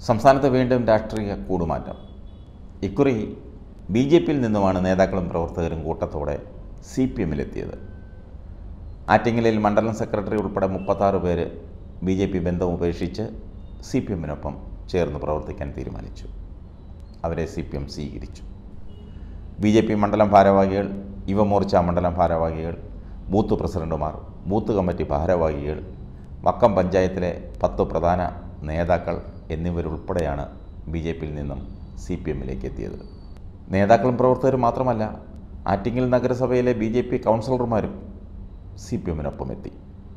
സംസ്ഥാനത്ത് വീണ്ടും രാഷ്ട്രീയ കൂടുമാറ്റം ഇക്കുറി ബി ജെ പിയിൽ നിന്നുമാണ് നേതാക്കളും പ്രവർത്തകരും കൂട്ടത്തോടെ സി പി എമ്മിലെത്തിയത് ആറ്റിങ്ങലിൽ മണ്ഡലം സെക്രട്ടറി ഉൾപ്പെടെ മുപ്പത്താറ് പേര് ബി ജെ പി ബന്ധം ഉപേക്ഷിച്ച് സി പി എമ്മിനൊപ്പം ചേർന്ന് പ്രവർത്തിക്കാൻ തീരുമാനിച്ചു അവരെ സി പി എം സ്വീകരിച്ചു ബി ജെ പി മണ്ഡലം ഭാരവാഹികൾ യുവമോർച്ച മണ്ഡലം ഭാരവാഹികൾ ബൂത്ത് പ്രസിഡന്റുമാർ ബൂത്ത് കമ്മിറ്റി ഭാരവാഹികൾ വക്കം പഞ്ചായത്തിലെ പത്ത് പ്രധാന നേതാക്കൾ എന്നിവരുൾപ്പെടെയാണ് ബി ജെ പിയിൽ നിന്നും സി പി എമ്മിലേക്ക് എത്തിയത് നേതാക്കളും പ്രവർത്തകരും മാത്രമല്ല ആറ്റിങ്ങൽ നഗരസഭയിലെ ബി ജെ പി കൗൺസിലർമാരും സി പി എമ്മിനൊപ്പം എത്തി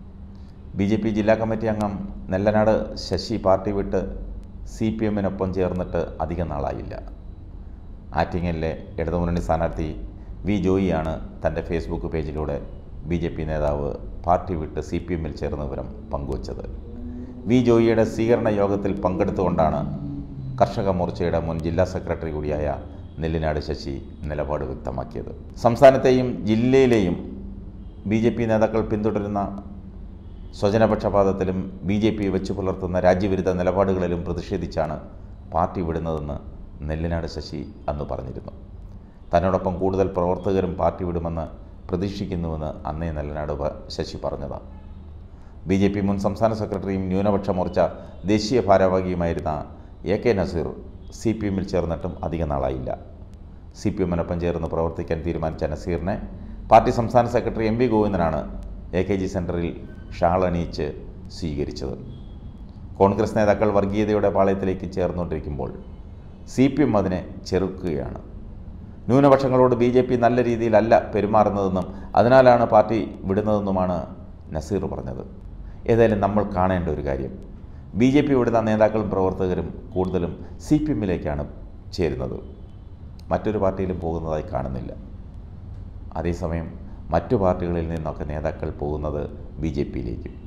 ബി ജെ പി ജില്ലാ കമ്മിറ്റി അംഗം നെല്ലനാട് ശശി പാർട്ടി വിട്ട് സി പി എമ്മിനൊപ്പം ചേർന്നിട്ട് അധികം നാളായില്ല ആറ്റിങ്ങലിലെ ഇടതുമുന്നണി സ്ഥാനാർത്ഥി വി ജോയിയാണ് തൻ്റെ ഫേസ്ബുക്ക് പേജിലൂടെ ബി ജെ പി നേതാവ് പാർട്ടി വിട്ട് സി പി എമ്മിൽ ചേർന്ന വിവരം പങ്കുവച്ചത് വി ജോയിയുടെ സ്വീകരണ യോഗത്തിൽ പങ്കെടുത്തുകൊണ്ടാണ് കർഷക മോർച്ചയുടെ മുൻ ജില്ലാ സെക്രട്ടറി കൂടിയായ നെല്ലിനാട് ശശി നിലപാട് വ്യക്തമാക്കിയത് സംസ്ഥാനത്തെയും ജില്ലയിലെയും ബി ജെ പി നേതാക്കൾ പിന്തുടരുന്ന സ്വജനപക്ഷപാതത്തിലും ബി ജെ പി വെച്ചു പുലർത്തുന്ന രാജ്യവിരുദ്ധ നിലപാടുകളിലും പ്രതിഷേധിച്ചാണ് പാർട്ടി വിടുന്നതെന്ന് നെല്ലിനാട് ശശി അന്ന് പറഞ്ഞിരുന്നു തന്നോടൊപ്പം കൂടുതൽ പ്രവർത്തകരും പാർട്ടി വിടുമെന്ന് പ്രതീക്ഷിക്കുന്നുവെന്ന് അന്നേ നെല്ലനാട് പ- ശശി പറഞ്ഞതാണ് ബി ജെ പി മുൻ സംസ്ഥാന സെക്രട്ടറിയും ന്യൂനപക്ഷ മോർച്ച ദേശീയ ഭാരവാഹിയുമായിരുന്ന A K Naseer C P എമ്മിൽ ചേർന്നിട്ടും അധിക നാളായില്ല സി പി എമ്മിനൊപ്പം ചേർന്ന് പ്രവർത്തിക്കാൻ തീരുമാനിച്ച നസീറിനെ പാർട്ടി സംസ്ഥാന സെക്രട്ടറി എം വി ഗോവിന്ദനാണ് എ കെ ജി സെൻറ്ററിൽ ഷാൾ അണിയിച്ച് സ്വീകരിച്ചത് കോൺഗ്രസ് നേതാക്കൾ വർഗീയതയുടെ പാളയത്തിലേക്ക് ചേർന്നുകൊണ്ടിരിക്കുമ്പോൾ സി പി എം അതിനെ ചെറുക്കുകയാണ് ന്യൂനപക്ഷങ്ങളോട് ബി ജെ പി നല്ല രീതിയിലല്ല പെരുമാറുന്നതെന്നും അതിനാലാണ് പാർട്ടി വിടുന്നതെന്നുമാണ് നസീർ പറഞ്ഞത് ഏതായാലും നമ്മൾ കാണേണ്ട ഒരു കാര്യം ബി ജെ പി വിടുന്ന നേതാക്കളും പ്രവർത്തകരും കൂടുതലും സി പി എമ്മിലേക്കാണ് ചേരുന്നത് മറ്റൊരു പാർട്ടിയിലും പോകുന്നതായി കാണുന്നില്ല അതേസമയം മറ്റു പാർട്ടികളിൽ നിന്നൊക്കെ നേതാക്കൾ പോകുന്നത് ബി ജെ പിയിലേക്കും